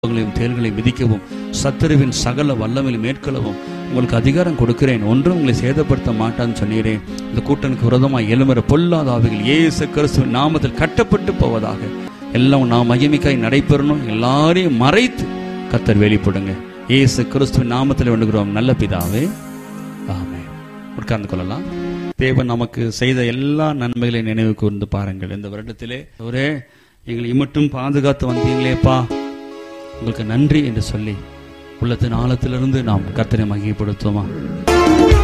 சர்ப்பங்களையும் தேல்களையும் மிதிக்கவும் சத்துருவின் சகல வல்லமையில் மேற்கொள்ளவும் உங்களுக்கு அதிகாரம் கொடுக்கிறேன் ஒன்றும் உங்களை சேதப்படுத்த மாட்டான்னு சொன்னீரே இந்த கூட்டனுக்கு விரோதமாக எழுமுற பொல்லாத ஆவிகள் இயேசு கிறிஸ்துவின் நாமத்தில் கட்டப்பட்டு போவதாக எல்லாம் நாம் மகிமைக்காய் நடைபெறணும் எல்லாரையும் மறைத்து கத்தர் வெளிப்படுங்க இயேசு கிறிஸ்துவின் நாமத்தில் வேண்டுகிறோம் நல்ல பிதாவே ஆமென் உட்கார்ந்து கொள்ளலாம் தேவன் நமக்கு செய்த எல்லா நன்மைகளையும் நினைவு கூர்ந்து பாருங்கள் இந்த வருடத்திலே ஒரே எங்களை இமட்டும் பாதுகாத்து வந்தீங்களேப்பா உங்களுக்கு நன்றி என்று சொல்லி உள்ளத்தின் ஆழத்திலிருந்து நாம் கர்த்தரை மகிமைப்படுத்துவோமா